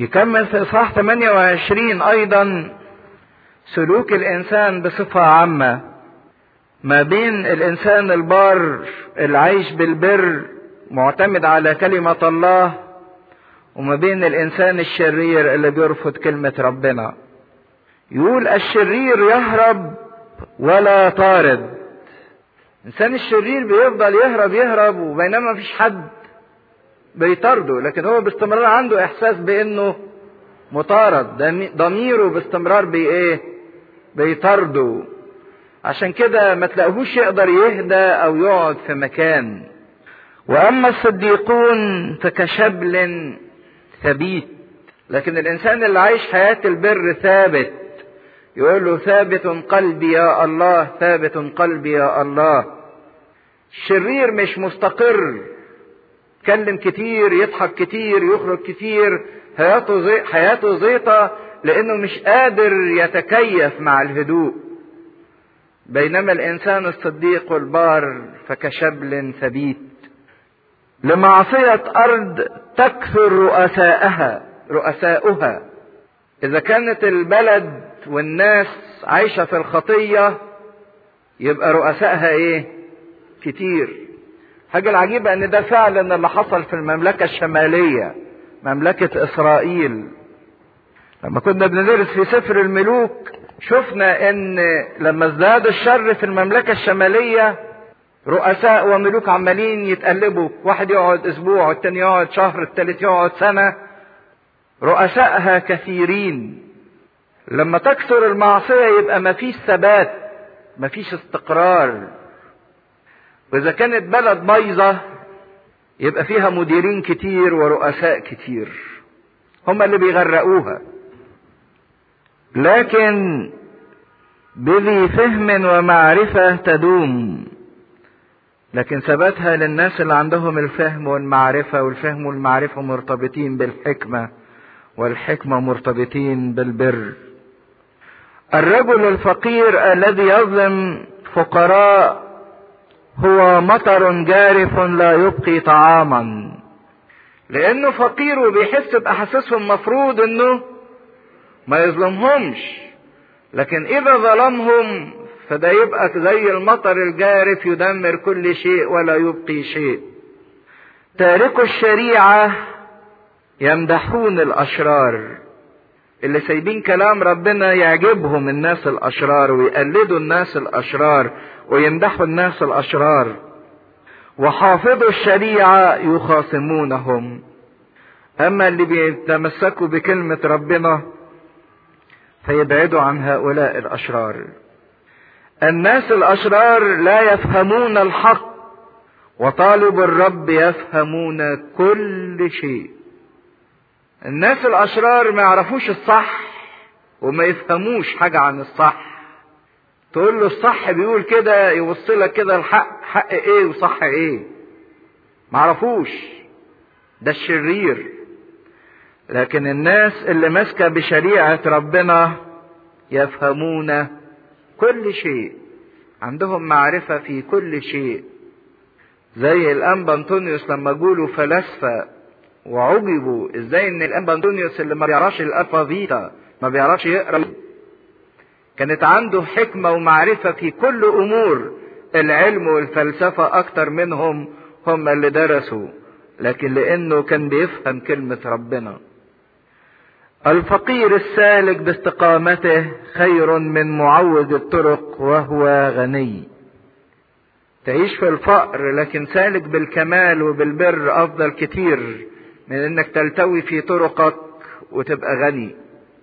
يكمل في إصحاح 28 أيضا سلوك الإنسان بصفة عامة ما بين الإنسان البار العايش بالبر معتمد على كلمة الله وما بين الإنسان الشرير اللي بيرفض كلمة ربنا يقول الشرير يهرب ولا طارد الإنسان الشرير بيفضل يهرب يهرب وبينما مفيش حد بيطارده لكن هو باستمرار عنده إحساس بإنه مطارد ضميره باستمرار بإيه بيطارده عشان كده ما تلاقوهوش يقدر يهدى أو يقعد في مكان وأما الصديقون فكشبل ثبيت لكن الإنسان اللي عايش حياة البر ثابت يقول له ثابت قلبي يا الله ثابت قلبي يا الله الشرير مش مستقر يتكلم كتير يضحك كتير يخرج كتير حياته زي حياته زيطة لأنه مش قادر يتكيف مع الهدوء بينما الإنسان الصديق والبار فكشبل ثبيت لمعصية أرض تكثر رؤساءها رؤساؤها إذا كانت البلد والناس عايشة في الخطية يبقى رؤسائها إيه؟ كتير. حاجة العجيبة إن ده فعلا اللي حصل في المملكة الشمالية مملكة إسرائيل. لما كنا بندرس في سفر الملوك شفنا إن لما ازداد الشر في المملكة الشمالية رؤساء وملوك عمالين يتقلبوا واحد يقعد اسبوع والتاني يقعد شهر التالت يقعد سنة رؤسائها كثيرين لما تكثر المعصية يبقى مفيش ثبات مفيش استقرار وإذا كانت بلد بايظة يبقى فيها مديرين كتير ورؤساء كتير هم اللي بيغرقوها لكن بذي فهم ومعرفة تدوم لكن ثباتها للناس اللي عندهم الفهم والمعرفة والفهم والمعرفة مرتبطين بالحكمة والحكمة مرتبطين بالبر الرجل الفقير الذي يظلم فقراء هو مطر جارف لا يبقي طعاما لانه فقير وبيحس باحاسيسهم مفروض انه ما يظلمهمش لكن اذا ظلمهم فده يبقى زي المطر الجارف يدمر كل شيء ولا يبقي شيء تارك الشريعه يمدحون الاشرار اللي سايبين كلام ربنا يعجبهم الناس الاشرار ويقلدوا الناس الاشرار ويمدحوا الناس الاشرار وحافظوا الشريعه يخاصمونهم اما اللي بيتمسكوا بكلمه ربنا فيبعدوا عن هؤلاء الاشرار الناس الاشرار لا يفهمون الحق وطالب الرب يفهمون كل شيء الناس الاشرار ما يعرفوش الصح وما يفهموش حاجة عن الصح تقول له الصح بيقول كده يبص لك كده الحق حق ايه وصح ايه ما عرفوش ده الشرير لكن الناس اللي ماسكة بشريعة ربنا يفهمون كل شيء عندهم معرفة في كل شيء زي الأنبا أنطونيوس لما جولوا فلاسفة وعجبوا ازاي ان الانبا انطونيوس اللي ما بيعرفش الالفابيتا ما بيعرفش يقرا كانت عنده حكمه ومعرفه في كل امور العلم والفلسفه اكتر منهم هم اللي درسوا لكن لانه كان بيفهم كلمه ربنا الفقير السالك باستقامته خير من معوج الطرق وهو غني تعيش في الفقر لكن سالك بالكمال وبالبر افضل كتير من انك تلتوي في طرقك وتبقى غني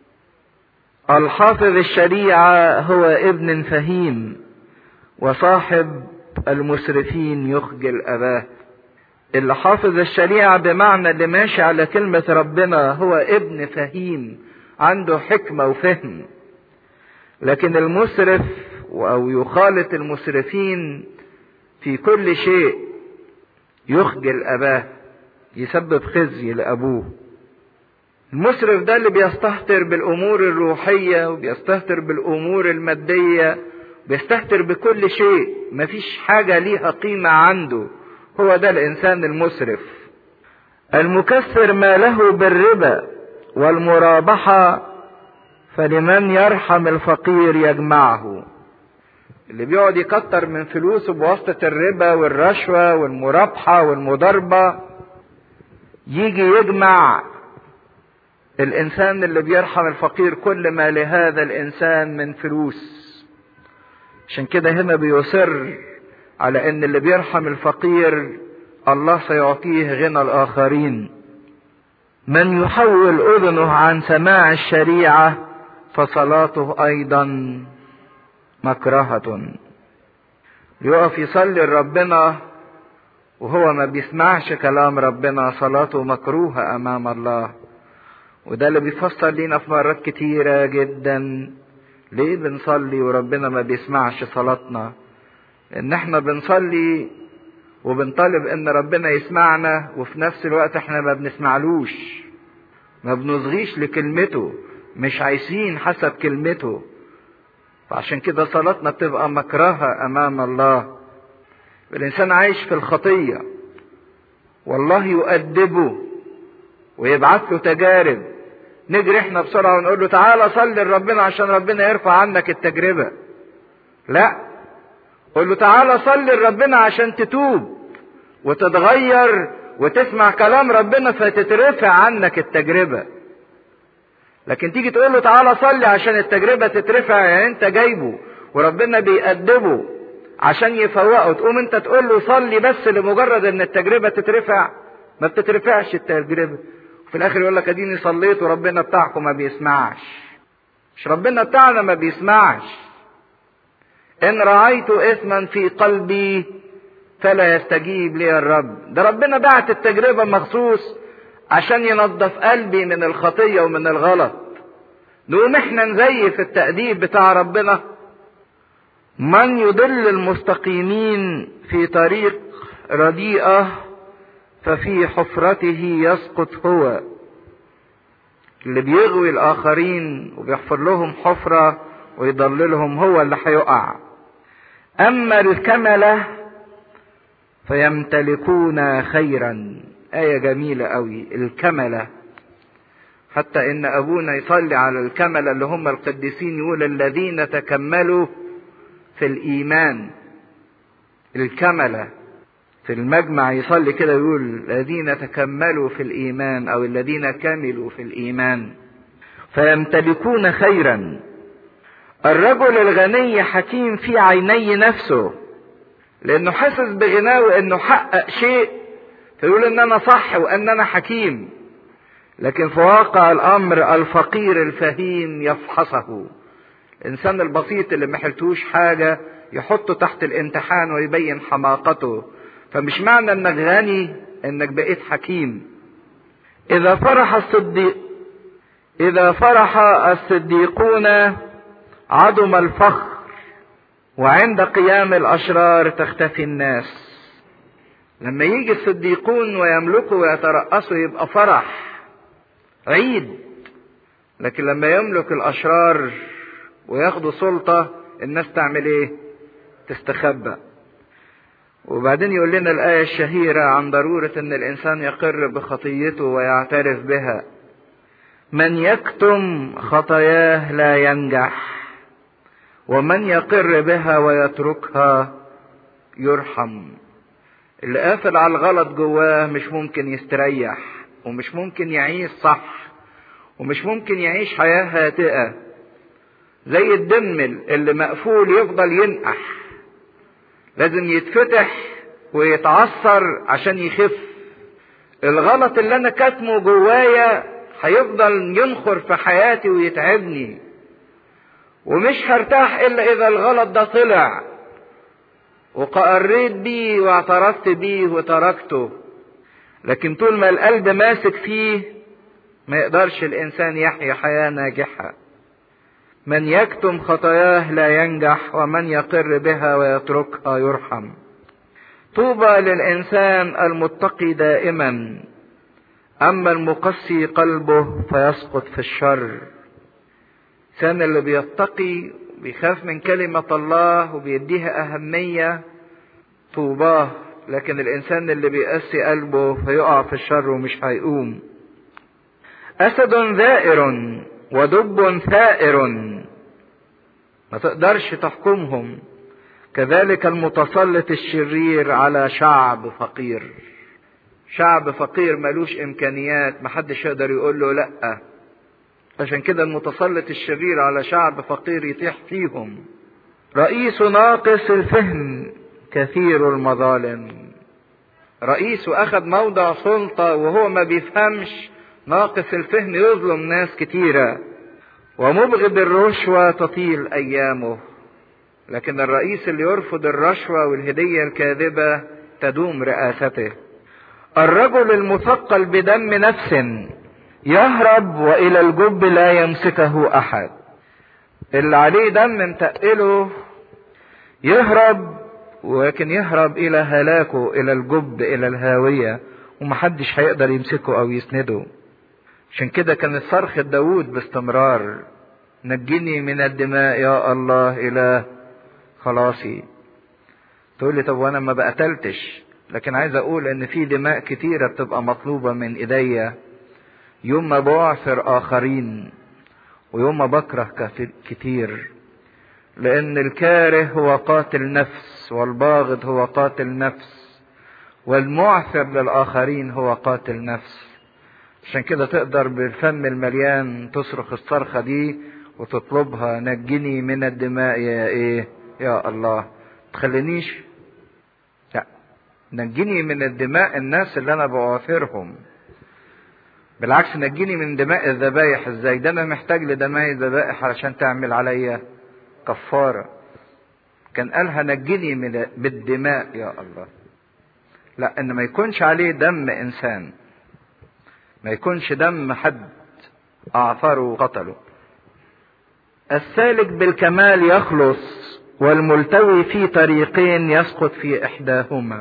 الحافظ الشريعة هو ابن فهيم وصاحب المسرفين يخجل أباه اللي حافظ الشريعة بمعنى اللي ماشي على كلمة ربنا هو ابن فهيم عنده حكمة وفهم لكن المسرف أو يخالط المسرفين في كل شيء يخجل أباه يسبب خزي لأبوه المسرف ده اللي بيستهتر بالأمور الروحية وبيستهتر بالأمور المادية بيستهتر بكل شيء مفيش حاجة ليها قيمة عنده هو ده الإنسان المسرف المكثر ماله بالربا والمرابحة فلمن يرحم الفقير يجمعه اللي بيقعد يكتر من فلوسه بواسطة الربا والرشوة والمرابحة والمضاربة يجي يجمع الإنسان اللي بيرحم الفقير كل ما لهذا الإنسان من فلوس عشان كده هنا بيصر على ان اللي بيرحم الفقير الله سيعطيه غنى الاخرين من يحول اذنه عن سماع الشريعه فصلاته ايضا مكرهه يقف يصلي لربنا وهو ما بيسمعش كلام ربنا صلاته مكروهه امام الله وده اللي بيفسر لينا في مرات كتيره جدا ليه بنصلي وربنا ما بيسمعش صلاتنا ان احنا بنصلي وبنطالب ان ربنا يسمعنا وفي نفس الوقت احنا ما بنسمعلوش ما بنصغيش لكلمته مش عايشين حسب كلمته فعشان كده صلاتنا بتبقى مكرهة امام الله الانسان عايش في الخطية والله يؤدبه ويبعث له تجارب نجري احنا بسرعة ونقول له تعالى صلي لربنا عشان ربنا يرفع عنك التجربة لا قول له تعالى صلي لربنا عشان تتوب وتتغير وتسمع كلام ربنا فتترفع عنك التجربة لكن تيجي تقول له تعالى صلي عشان التجربة تترفع يعني انت جايبه وربنا بيأدبه عشان يفوقه تقوم انت تقول له صلي بس لمجرد ان التجربة تترفع ما بتترفعش التجربة وفي الاخر يقول لك اديني صليت وربنا بتاعكم ما بيسمعش مش ربنا بتاعنا ما بيسمعش ان رأيت اثما في قلبي فلا يستجيب لي الرب ده ربنا بعت التجربة مخصوص عشان ينظف قلبي من الخطية ومن الغلط نقوم احنا نزيف التأديب بتاع ربنا من يضل المستقيمين في طريق رديئة ففي حفرته يسقط هو اللي بيغوي الآخرين وبيحفر لهم حفرة ويضللهم هو اللي هيقع أما الكملة فيمتلكون خيرا آية جميلة أوي الكملة حتى إن أبونا يصلي على الكملة اللي هم القديسين يقول الذين تكملوا في الإيمان الكملة في المجمع يصلي كده يقول الذين تكملوا في الإيمان أو الذين كملوا في الإيمان فيمتلكون خيرا الرجل الغني حكيم في عيني نفسه لأنه حاسس بغناه وأنه حقق شيء فيقول أن أنا صح وأن أنا حكيم لكن في واقع الأمر الفقير الفهيم يفحصه الإنسان البسيط اللي ما حلتوش حاجة يحطه تحت الامتحان ويبين حماقته فمش معنى انك غني انك بقيت حكيم اذا فرح الصديق اذا فرح الصديقون عظم الفخر وعند قيام الاشرار تختفي الناس لما يجي الصديقون ويملكوا ويترأسوا يبقى فرح عيد لكن لما يملك الاشرار وياخدوا سلطة الناس تعمل ايه تستخبى وبعدين يقول لنا الآية الشهيرة عن ضرورة أن الإنسان يقر بخطيته ويعترف بها. من يكتم خطاياه لا ينجح، ومن يقر بها ويتركها يرحم. اللي قافل على الغلط جواه مش ممكن يستريح، ومش ممكن يعيش صح، ومش ممكن يعيش حياة هادئة. زي الدمل اللي مقفول يفضل ينقح لازم يتفتح ويتعثر عشان يخف الغلط اللي انا كاتمه جوايا هيفضل ينخر في حياتي ويتعبني ومش هرتاح الا اذا الغلط ده طلع وقريت بيه واعترفت بيه وتركته لكن طول ما القلب ماسك فيه ما يقدرش الانسان يحيا حياه ناجحه من يكتم خطاياه لا ينجح ومن يقر بها ويتركها يرحم طوبى للانسان المتقي دائما اما المقسي قلبه فيسقط في الشر الانسان اللي بيتقي بيخاف من كلمة الله وبيديها أهمية طوباه لكن الإنسان اللي بيقسي قلبه فيقع في الشر ومش هيقوم اسد ذائر ودب ثائر ما تقدرش تحكمهم كذلك المتسلط الشرير على شعب فقير شعب فقير ملوش امكانيات محدش يقدر يقول له لا عشان كده المتسلط الشرير على شعب فقير يطيح فيهم رئيس ناقص الفهم كثير المظالم رئيسه اخذ موضع سلطة وهو ما بيفهمش ناقص الفهم يظلم ناس كتيرة ومبغض الرشوة تطيل ايامه لكن الرئيس اللي يرفض الرشوة والهدية الكاذبة تدوم رئاسته الرجل المثقل بدم نفس يهرب والى الجب لا يمسكه احد اللي عليه دم متقله يهرب ولكن يهرب الى هلاكه الى الجب الى الهاوية ومحدش هيقدر يمسكه او يسنده عشان كده كانت صرخة داود باستمرار نجني من الدماء يا الله اله خلاصي تقول لي طب وانا ما بقتلتش لكن عايز اقول ان في دماء كتيرة بتبقى مطلوبة من ايديا يوم ما بعثر اخرين ويوم ما بكره كتير لان الكاره هو قاتل نفس والباغض هو قاتل نفس والمعثر للاخرين هو قاتل نفس عشان كده تقدر بالفم المليان تصرخ الصرخة دي وتطلبها نجني من الدماء يا ايه يا الله تخلينيش لا نجني من الدماء الناس اللي انا بعاثرهم بالعكس نجيني من دماء الذبايح ازاي ده انا محتاج لدماء الذبائح علشان تعمل عليا كفارة كان قالها نجني من بالدماء يا الله لا ان ما يكونش عليه دم انسان ما يكونش دم حد اعثره وقتله السالك بالكمال يخلص والملتوي في طريقين يسقط في احداهما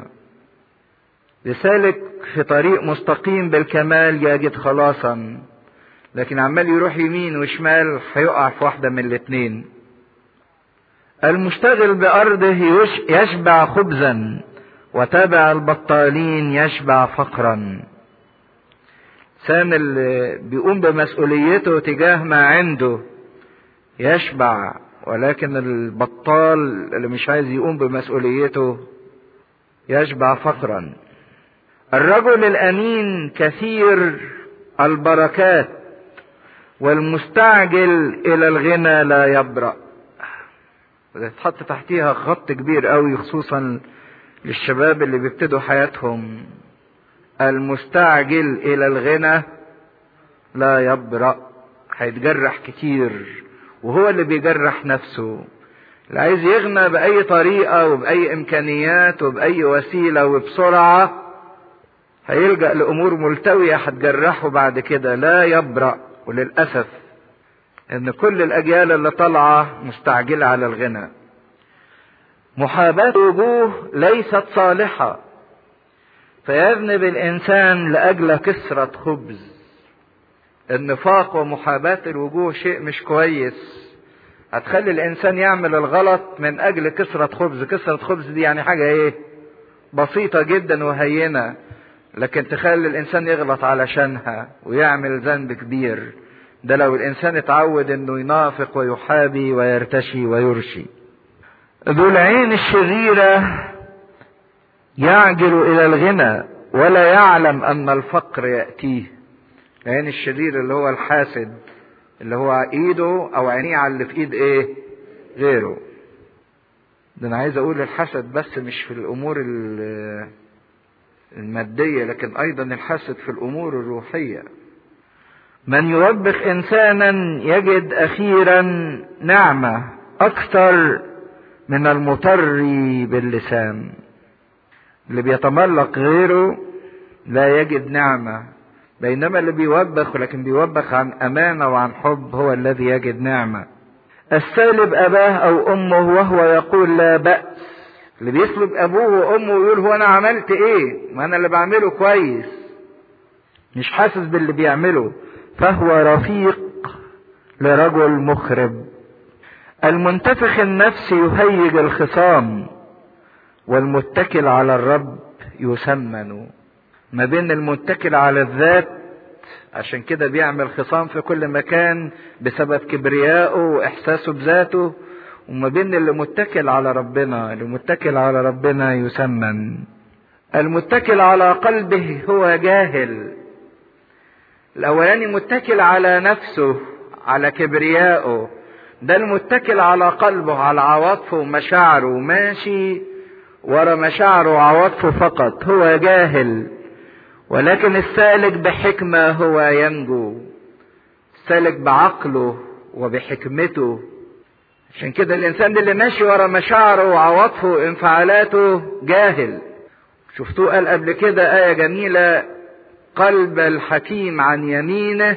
لسالك في طريق مستقيم بالكمال يجد خلاصا لكن عمال يروح يمين وشمال هيقع في واحدة من الاتنين المشتغل بأرضه يشبع خبزا وتابع البطالين يشبع فقرا سام اللي بيقوم بمسؤوليته تجاه ما عنده يشبع ولكن البطال اللي مش عايز يقوم بمسؤوليته يشبع فقرا الرجل الامين كثير البركات والمستعجل الى الغنى لا يبرأ تحط تحتيها خط كبير قوي خصوصا للشباب اللي بيبتدوا حياتهم المستعجل الى الغنى لا يبرأ هيتجرح كتير وهو اللي بيجرح نفسه اللي عايز يغنى بأي طريقة وبأي إمكانيات وبأي وسيلة وبسرعة هيلجأ لأمور ملتوية هتجرحه بعد كده لا يبرأ وللأسف إن كل الأجيال اللي طالعة مستعجلة على الغنى محاباة الوجوه ليست صالحة فيذنب الإنسان لأجل كسرة خبز النفاق ومحاباة الوجوه شيء مش كويس هتخلي الإنسان يعمل الغلط من أجل كسرة خبز كسرة خبز دي يعني حاجة إيه بسيطة جدا وهينة لكن تخلي الإنسان يغلط علشانها ويعمل ذنب كبير ده لو الإنسان اتعود إنه ينافق ويحابي ويرتشي ويرشي ذو العين الشريرة يعجل إلى الغنى ولا يعلم أن الفقر يأتيه العين الشرير اللي هو الحاسد اللي هو ايده او عينيه على اللي في ايد ايه غيره ده انا عايز اقول الحسد بس مش في الامور المادية لكن ايضا الحسد في الامور الروحية من يوبخ انسانا يجد اخيرا نعمة اكثر من المطري باللسان اللي بيتملق غيره لا يجد نعمة بينما اللي بيوبخ ولكن بيوبخ عن أمانة وعن حب هو الذي يجد نعمة السالب أباه أو أمه وهو يقول لا بأس اللي بيسلب أبوه وأمه ويقول هو أنا عملت إيه ما أنا اللي بعمله كويس مش حاسس باللي بيعمله فهو رفيق لرجل مخرب المنتفخ النفس يهيج الخصام والمتكل على الرب يسمن ما بين المتكل على الذات عشان كده بيعمل خصام في كل مكان بسبب كبريائه واحساسه بذاته وما بين اللي متكل على ربنا اللي متكل على ربنا يسمن المتكل على قلبه هو جاهل الاولاني متكل على نفسه على كبريائه ده المتكل على قلبه على عواطفه ومشاعره ماشي ورا مشاعره وعواطفه فقط هو جاهل ولكن السالك بحكمة هو ينجو السالك بعقله وبحكمته عشان كده الانسان اللي ماشي ورا مشاعره وعواطفه وانفعالاته جاهل شفتوه قال قبل كده آية جميلة قلب الحكيم عن يمينه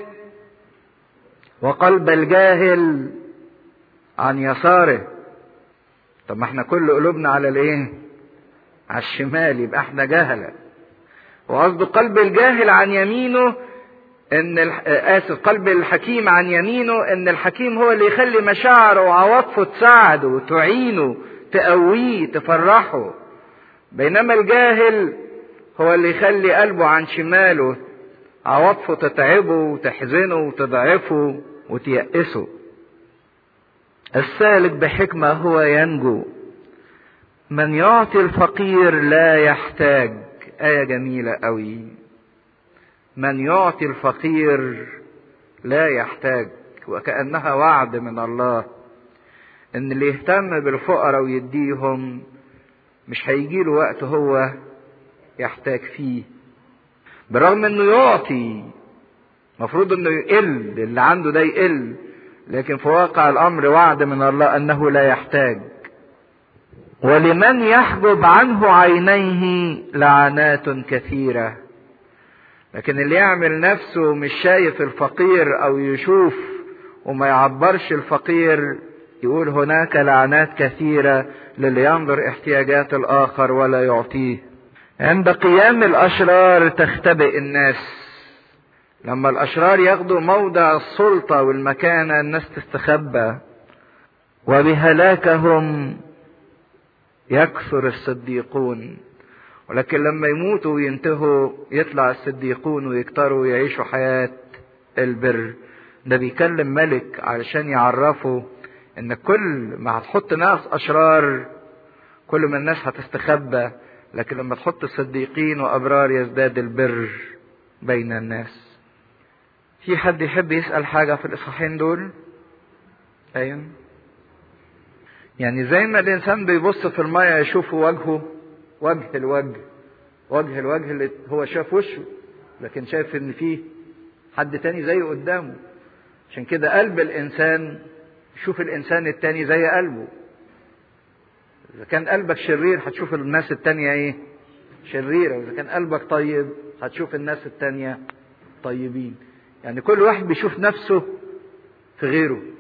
وقلب الجاهل عن يساره طب ما احنا كل قلوبنا على الايه على الشمال يبقى احنا جهله وقصده قلب الجاهل عن يمينه ان اسف قلب الحكيم عن يمينه ان الحكيم هو اللي يخلي مشاعره وعواطفه تساعده تعينه تقويه تفرحه بينما الجاهل هو اللي يخلي قلبه عن شماله عواطفه تتعبه وتحزنه وتضعفه وتيأسه السالك بحكمة هو ينجو من يعطي الفقير لا يحتاج آية جميلة قوي من يعطي الفقير لا يحتاج وكأنها وعد من الله ان اللي يهتم بالفقراء ويديهم مش هيجيله وقت هو يحتاج فيه برغم انه يعطي مفروض انه يقل اللي عنده ده يقل لكن في واقع الامر وعد من الله انه لا يحتاج ولمن يحجب عنه عينيه لعنات كثيره لكن اللي يعمل نفسه مش شايف الفقير او يشوف وما يعبرش الفقير يقول هناك لعنات كثيرة للي ينظر احتياجات الآخر ولا يعطيه عند قيام الأشرار تختبئ الناس لما الأشرار ياخدوا موضع السلطة والمكانة الناس تستخبى وبهلاكهم يكثر الصديقون ولكن لما يموتوا وينتهوا يطلع الصديقون ويكتروا ويعيشوا حياة البر ده بيكلم ملك علشان يعرفه ان كل ما هتحط ناس اشرار كل ما الناس هتستخبى لكن لما تحط صديقين وابرار يزداد البر بين الناس في حد يحب يسأل حاجة في الإصحاحين دول؟ أيوة. يعني زي ما الإنسان بيبص في المية يشوف وجهه وجه الوجه وجه الوجه اللي هو شاف وشه لكن شايف إن فيه حد تاني زيه قدامه عشان كده قلب الإنسان شوف الإنسان التاني زي قلبه إذا كان قلبك شرير هتشوف الناس التانية إيه؟ شريرة وإذا كان قلبك طيب هتشوف الناس التانية طيبين يعني كل واحد بيشوف نفسه في غيره